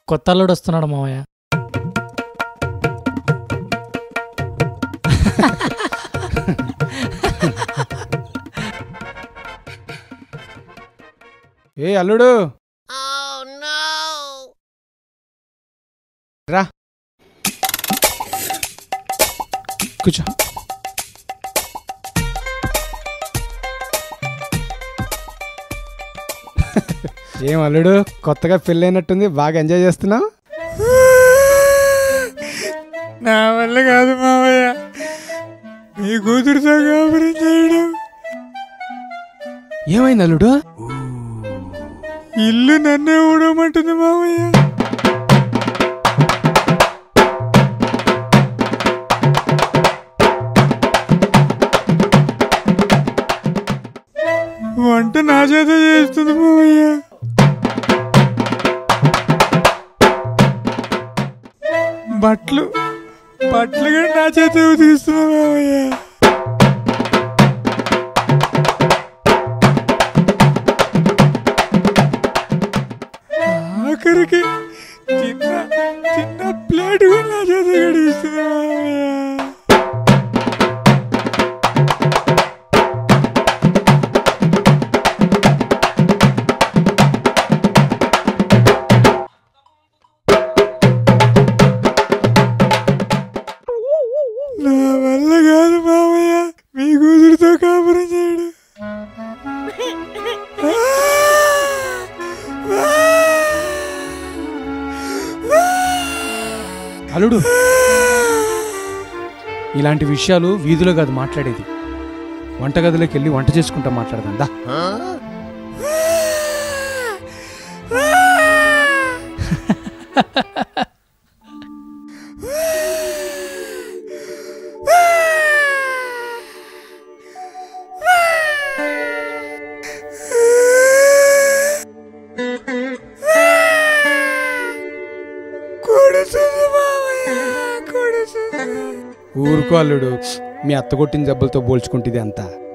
కొత్త అల్లుడు వస్తున్నాడు మావయ్య ఏ అల్లుడు రా కూర్చో ఏం అల్లుడు కొత్తగా పెళ్ళైనట్టుంది బాగా ఎంజాయ్ చేస్తున్నావు నా వల్ల కాదు మావయ్య మీ కూతురుతో కాపురం చేయడం ఏమైంది అల్లుడు ఇల్లు నన్నే ఊడమంటుంది మావయ్య వంట నా చేత చేస్తుంది మావయ్య బట్టలు బట్టలు కూడా నా చేత తీస్తున్నా మావయ్య ఆఖరికి చిన్న చిన్న ప్లేట్ కూడా నా చేత గడిపిస్తుంది మావయ్య నా వల్ల కాదు మామయ్య మీ కూతురుతో కాపురం చేయడం అల్లుడు ఇలాంటి విషయాలు వీధిలో కాదు మాట్లాడేది వంటగదిలోకి వెళ్ళి వంట చేసుకుంటా మాట్లాడదాం దా కొడుతుంది మామయ్య కొడుతుంది ఊరుకో అల్లుడు మీ అత్త కొట్టిన దెబ్బలతో పోల్చుకుంటుంది అంతా